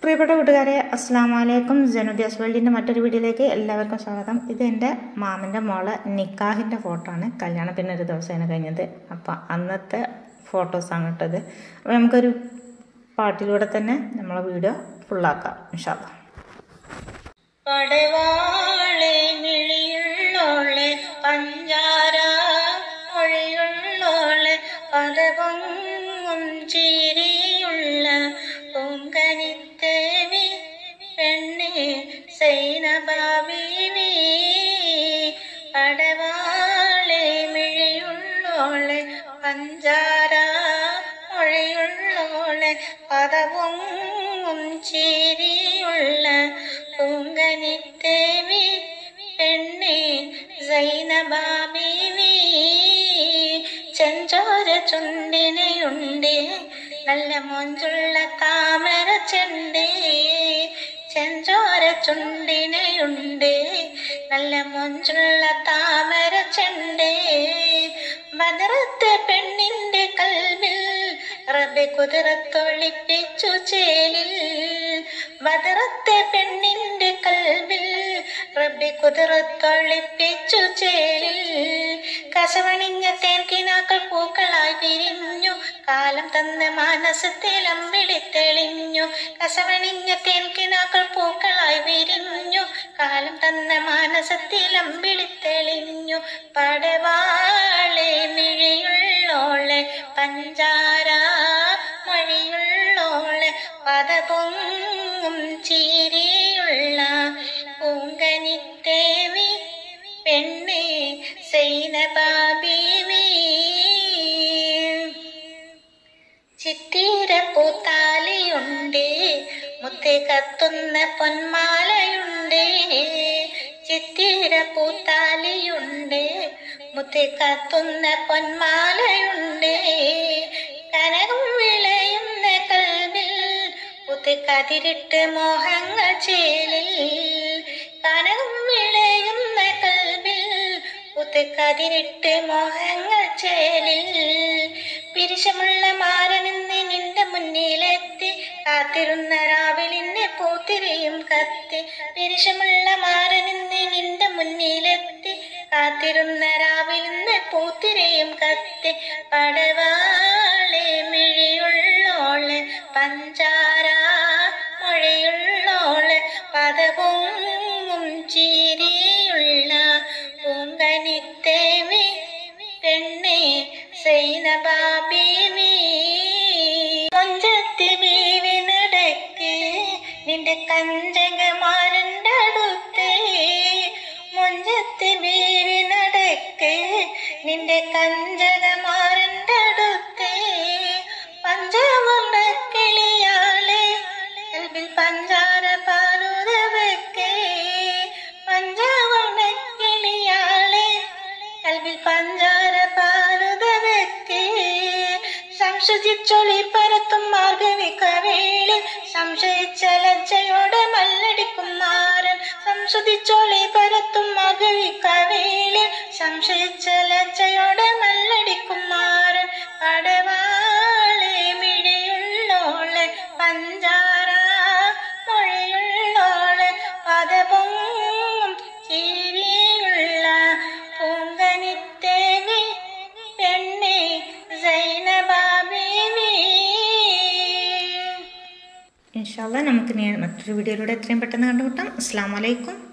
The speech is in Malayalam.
പ്രിയപ്പെട്ട കൂട്ടുകാരെ അസ്സാം വലൈക്കും ജനുദ്യാസ് വേൾഡിൻ്റെ മറ്റൊരു വീഡിയോയിലേക്ക് എല്ലാവർക്കും സ്വാഗതം ഇത് എൻ്റെ മാമൻ്റെ മോളെ നിക്കാഹിൻ്റെ ഫോട്ടോ ആണ് കല്യാണം പിന്നെ ഒരു ദിവസമാണ് കഴിഞ്ഞത് അപ്പം അന്നത്തെ ഫോട്ടോസാണ് ഇട്ടത് അപ്പോൾ നമുക്കൊരു പാട്ടിലൂടെ തന്നെ നമ്മളെ വീഡിയോ ഫുള്ളാക്കാം ഇൻഷാല്ല പടവാളെ മിഴിയുള്ളോളെ പഞ്ചാര മൊഴിയുള്ളോളെ പദപൊങ്ങും ചിരിയുള്ള പൂങ്കനിത്തേവി പെണ്ണെ സൈനബാബീവി പടവാളെ മിഴിയുള്ളോളെ പഞ്ചാര മൊഴിയുള്ളോളെ പദപൊങ്ങും ചിരിയുള്ള പൂങ്കനിത്തേവി പെണ്ണെ സൈനബാബീവി ചെഞ്ചോര ചുണ്ടിനെയുണ്ട് നല്ല മൊഞ്ചുള്ള താമര ചെണ്ടേ ചെഞ്ചോര ചുണ്ടിനെയുണ്ട് നല്ല മൊഞ്ചുള്ള താമര ചെണ്ടേ ബദറത്തെ പെണ്ണിന്റെ കൽവിൽ റബ്ബെ കുതിരത്തൊളിപ്പിച്ചു ചേലിൽ ബദറത്തെ പെണ്ണിന്റെ കൽവിൽ റബ്ബെ കുതിരത്തൊളിപ്പിച്ചു ചേലിൽ കസവണിഞ്ഞ തേൻകിനാക്കൾ പൂക്കളായി വിരിഞ്ഞു കാലം തന്ന മാനസത്തിലമ്പിളി തെളിഞ്ഞു കസവണിഞ്ഞ തേൻകിനാക്കൾ പൂക്കളായി വിരിഞ്ഞു കാലം തന്ന മാനസത്തിലമ്പിളി തെളിഞ്ഞു പടവാളെ മിഴിയുള്ളോളെ പഞ്ചാര മൊഴിയുള്ളോളെ പദപൊങ്ങും ചിരിയുള്ള പൂങ്കനിത്തേവി പെണ്ണെ സൈനബാബീവി ചിത്തീര പൂത്താലിയുണ്ട് മുത്തേ കത്തുന്ന പൊന്മാലയുണ്ട് ചിത്തീര പൂത്താലിയുണ്ട് മുത്തേ കത്തുന്ന പൊന്മാലയുണ്ട് കനകം വിളയുന്ന കൽവിൽ പുത്തി കതിരിട്ട് മോഹങ്ങൾ ചേലിൽ കനകം വിളയുന്ന കൽവിൽ പുത്തി കതിരിട്ട് മോഹങ്ങൾ ചേലിൽ പിരിശമുള്ള മാരനിന്ന് നിന്റെ മുന്നിലെത്തി കാത്തിരുന്ന രാവിലിന്റെ പൂത്തിരിയും കത്തി പിരിശമുള്ള മാരനിന്ന് നിന്റെ മുന്നിലെത്തി കാത്തിരുന്ന രാവിലിന്ന് പൂത്തിരിയും കത്തി പടവാളെ മിഴിയുള്ളോള് പഞ്ചാര മൊഴിയുള്ളോള് പദപൊങ്ങും ചിരിയുള്ള പൂങ്കനിത്തേവി പെണ്ണെ സൈനബാബീവി കൊഞ്ചത്തി ബീവി നടക്ക് നിന്റെ കഞ്ചകമാരൻ്റെ അടുത്ത് മൊഞ്ചത്തി ബീവി നടക്ക് നിന്റെ കഞ്ചകമാരൻ്റെ അടുത്ത് പഞ്ചവർണ്ണ കിളിയാളെ കൽവിൽ പഞ്ചാര പാലുത വെക്കേ പഞ്ചവർണ്ണ കിളിയാളെ കൽവിൽ പഞ്ചാര പാലുത വെക്കേ സംശയിച്ചൊളി പരത്തും മാർഗവിക്കവേളി സംശയിച്ച ലജ്ജയോടെ മല്ലടിക്കും മാരൻ സംശുതിച്ചൊളി പരത്തും മാർഗവിക്കവേളി സംശയിച്ച ലജ്ജയോടെ മല്ലടിക്കും മാരൻ പടവാളെ മിഴിയുള്ളോളെ പഞ്ചാര മൊഴിയുള്ളോളെ പദപൊങ്ങും ചിരിയുള്ള പൂങ്കനിത്തേവി പെണ്ണെ സൈനബാബീവി ഇൻഷാല്ല നമുക്ക് ഇനി മറ്റൊരു വീഡിയോയിലൂടെ എത്രയും പെട്ടെന്ന് കണ്ടുമുട്ടാം അസ്സാം വലൈക്കും